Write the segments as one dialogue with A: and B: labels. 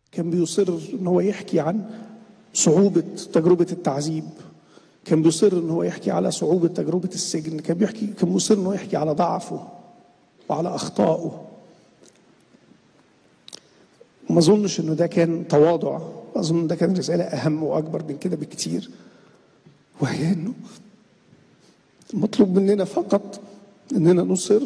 A: كان بيصر ان هو يحكي عن صعوبة تجربة التعذيب كان بيصر ان هو يحكي على صعوبة تجربة السجن كان بيحكي كان مصر ان هو يحكي على ضعفه وعلى اخطائه وما اظنش انه ده كان تواضع اظن ده كان رسالة اهم واكبر من كده بكتير وهي انه مطلوب مننا فقط اننا نصر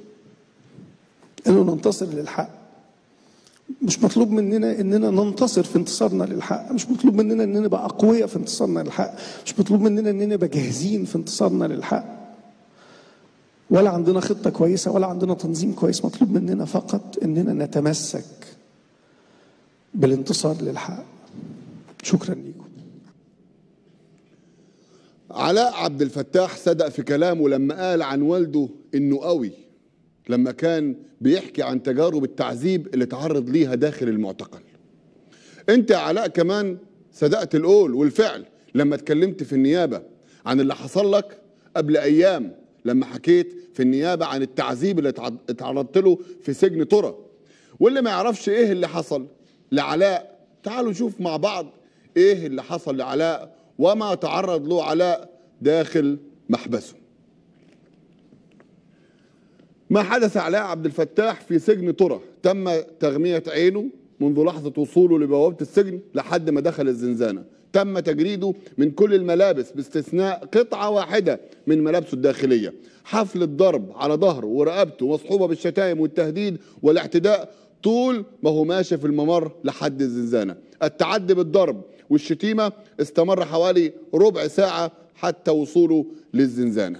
A: انه ننتصر للحق مش مطلوب مننا اننا ننتصر في انتصارنا للحق مش مطلوب مننا اننا نبقى اقوياء في انتصارنا للحق مش مطلوب مننا اننا نبقى جاهزين في انتصارنا للحق ولا عندنا خطه كويسه ولا عندنا تنظيم كويس مطلوب مننا فقط اننا نتمسك بالانتصار للحق شكرا لكم
B: علاء عبد الفتاح صدق في كلامه لما قال عن والده انه قوي لما كان بيحكي عن تجارب التعذيب اللي تعرض ليها داخل المعتقل انت يا علاء كمان صدقت القول والفعل لما اتكلمت في النيابة عن اللي حصل لك قبل ايام لما حكيت في النيابة عن التعذيب اللي اتعرضت له في سجن ترى واللي ما يعرفش ايه اللي حصل لعلاء تعالوا نشوف مع بعض ايه اللي حصل لعلاء وما تعرض له علاء داخل محبسه ما حدث علاء عبد الفتاح في سجن ترى تم تغمية عينه منذ لحظة وصوله لبوابة السجن لحد ما دخل الزنزانة تم تجريده من كل الملابس باستثناء قطعة واحدة من ملابسه الداخلية حفل الضرب على ظهره ورقبته مصحوبة بالشتائم والتهديد والاعتداء طول ما هو ماشي في الممر لحد الزنزانة التعدي بالضرب والشتيمة استمر حوالي ربع ساعة حتى وصوله للزنزانة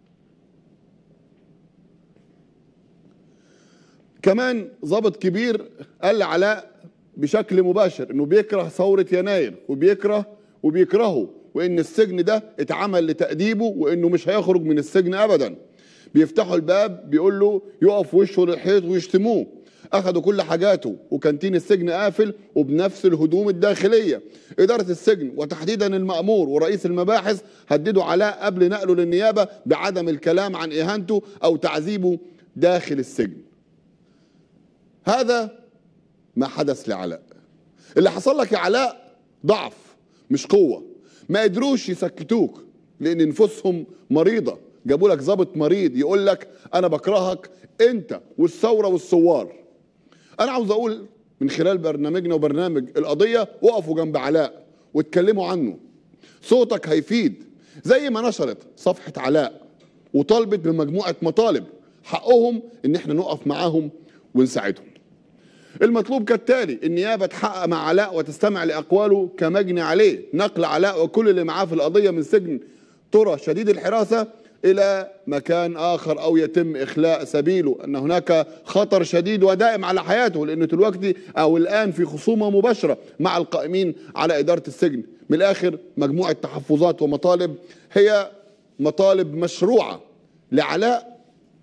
B: كمان ضابط كبير قال لعلاء بشكل مباشر انه بيكره ثورة يناير وبيكره وبيكرهه وان السجن ده اتعمل لتأديبه وانه مش هيخرج من السجن ابدا بيفتحوا الباب بيقول له يقف وشه للحيط ويشتموه اخذوا كل حاجاته وكانتين السجن قافل وبنفس الهدوم الداخليه اداره السجن وتحديدا المامور ورئيس المباحث هددوا علاء قبل نقله للنيابه بعدم الكلام عن اهانته او تعذيبه داخل السجن هذا ما حدث لعلاء اللي حصل لك يا علاء ضعف مش قوه ما قدروش يسكتوك لان نفوسهم مريضه جابوا لك ضابط مريض يقول لك انا بكرهك انت والثوره والثوار انا عاوز اقول من خلال برنامجنا وبرنامج القضيه وقفوا جنب علاء واتكلموا عنه صوتك هيفيد زي ما نشرت صفحه علاء وطالبت بمجموعه مطالب حقهم ان احنا نقف معاهم ونساعدهم المطلوب كالتالي النيابة تحقق مع علاء وتستمع لأقواله كمجني عليه نقل علاء وكل اللي معاه في القضية من سجن ترى شديد الحراسة إلى مكان آخر أو يتم إخلاء سبيله أن هناك خطر شديد ودائم على حياته لأنه دلوقتي أو الآن في خصومة مباشرة مع القائمين على إدارة السجن من الآخر مجموعة تحفظات ومطالب هي مطالب مشروعة لعلاء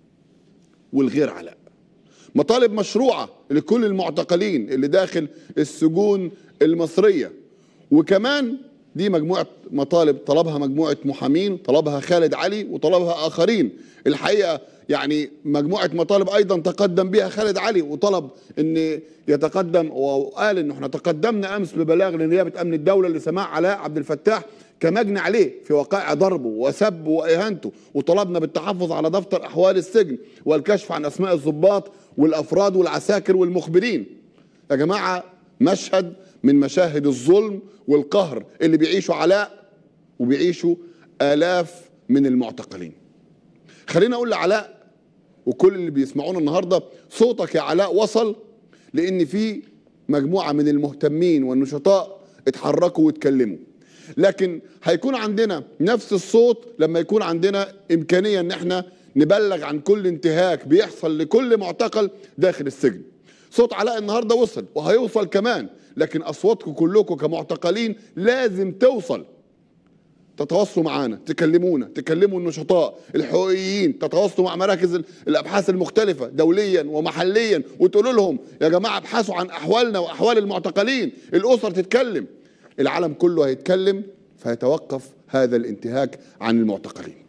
B: والغير علاء مطالب مشروعة لكل المعتقلين اللي داخل السجون المصرية وكمان دي مجموعة مطالب طلبها مجموعة محامين طلبها خالد علي وطلبها آخرين الحقيقة يعني مجموعة مطالب أيضا تقدم بها خالد علي وطلب أن يتقدم وقال أنه احنا تقدمنا أمس ببلاغ لنيابة أمن الدولة لسماع علاء عبد الفتاح كمجني عليه في وقائع ضربه وسبه وإهانته وطلبنا بالتحفظ على دفتر أحوال السجن والكشف عن أسماء الضباط والأفراد والعساكر والمخبرين يا جماعة مشهد من مشاهد الظلم والقهر اللي بيعيشوا علاء وبيعيشوا آلاف من المعتقلين خلينا أقول لعلاء وكل اللي بيسمعونا النهاردة صوتك يا علاء وصل لأن في مجموعة من المهتمين والنشطاء اتحركوا واتكلموا لكن هيكون عندنا نفس الصوت لما يكون عندنا إمكانية ان احنا نبلغ عن كل انتهاك بيحصل لكل معتقل داخل السجن صوت علاء النهارده وصل وهيوصل كمان لكن اصواتكم كلكم كمعتقلين لازم توصل تتواصلوا معانا تكلمونا تكلموا النشطاء الحقوقيين تتواصلوا مع مراكز الابحاث المختلفه دوليا ومحليا وتقولوا لهم يا جماعه ابحثوا عن احوالنا واحوال المعتقلين الاسر تتكلم العالم كله هيتكلم فيتوقف هذا الانتهاك عن المعتقلين